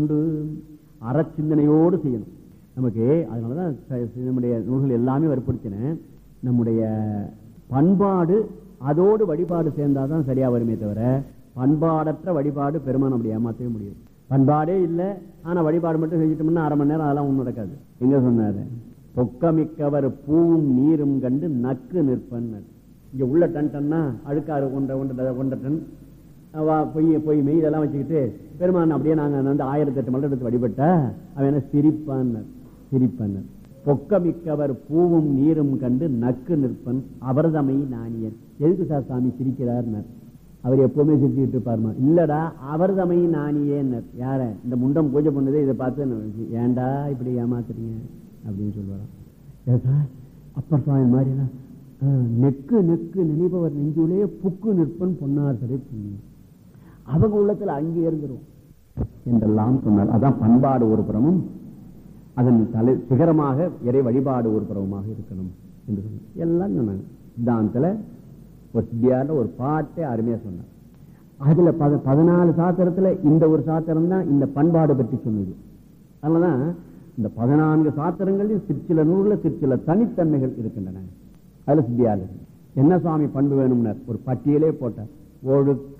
கொண்டு அறச்சிந்தனையோடு செய்யணும் நமக்கு அதனாலதான் ச- ச- நம்முடைய நூல்கள் எல்லாமே வற்புறுத்தினேன் நம்முடைய பண்பாடு அதோடு வழிபாடு சேர்ந்தாதான் சரியா வருமே தவிர பண்பாடற்ற வழிபாடு பெருமான் அப்படி ஏமாற்றவே முடியும் பண்பாடே இல்லை ஆனா வழிபாடு மட்டும் செஞ்சுட்டோம்னா அரை மணி நேரம் அதெல்லாம் ஒண்ணும் நடக்காது எங்க சொன்னாரு பொக்கமிக்கவர் பூவும் நீரும் கண்டு நக்கு நிற்பன் இங்க உள்ள டன் டன்னா அழுக்காறு ஒன்றரை ஒன்றரை ஒன்றரை டன் வா பொய் பொய் மெய் இதெல்லாம் வச்சுக்கிட்டு பெருமான் அப்படியே நாங்க வந்து ஆயிரத்தி எட்டு மலர் எடுத்து வழிபட்டா அவன் என்ன சிரிப்பான் சிரிப்பன் பொக்கமிக்கவர் பூவும் நீரும் கண்டு நக்கு நிற்பன் அவர்தமை நாணியன் எதுக்கு சார் சாமி சிரிக்கிறார்னர் அவர் எப்பவுமே சிரிச்சுக்கிட்டு இருப்பாருமா இல்லடா அவர்தமை நாணியேன்னர் யார இந்த முண்டம் பூஜை பண்ணதே இதை பார்த்து நான் ஏன்டா இப்படி ஏமாத்துறீங்க அப்படின்னு சொல்லுவாராம் ஏதா அப்பர் சுவாமி மாதிரினா நெக்கு நெக்கு நினைப்பவர் நெஞ்சுலே புக்கு நிற்பன் பொன்னார் சடை புண்ணியம் அவங்க உள்ளத்துல அங்கே இருந்துரும் என்றெல்லாம் சொன்னார் அதான் பண்பாடு ஒரு புறமும் அதன் தலை சிகரமாக இறை வழிபாடு ஒரு புறமாக இருக்கணும் என்று சொன்னார் எல்லாம் சொன்னாங்க சித்தாந்தத்துல ஒரு சித்தியார்ல ஒரு பாட்டை அருமையா சொன்னார் அதுல பத பதினாலு சாத்திரத்துல இந்த ஒரு சாத்திரம் தான் இந்த பண்பாடு பற்றி சொன்னது அதனாலதான் இந்த பதினான்கு சாத்திரங்களில் சிற்சில நூல்ல சிற்சில தனித்தன்மைகள் இருக்கின்றன அதுல சித்தியார் என்ன சுவாமி பண்பு வேணும்னார் ஒரு பட்டியலே போட்டார் ஒழுக்க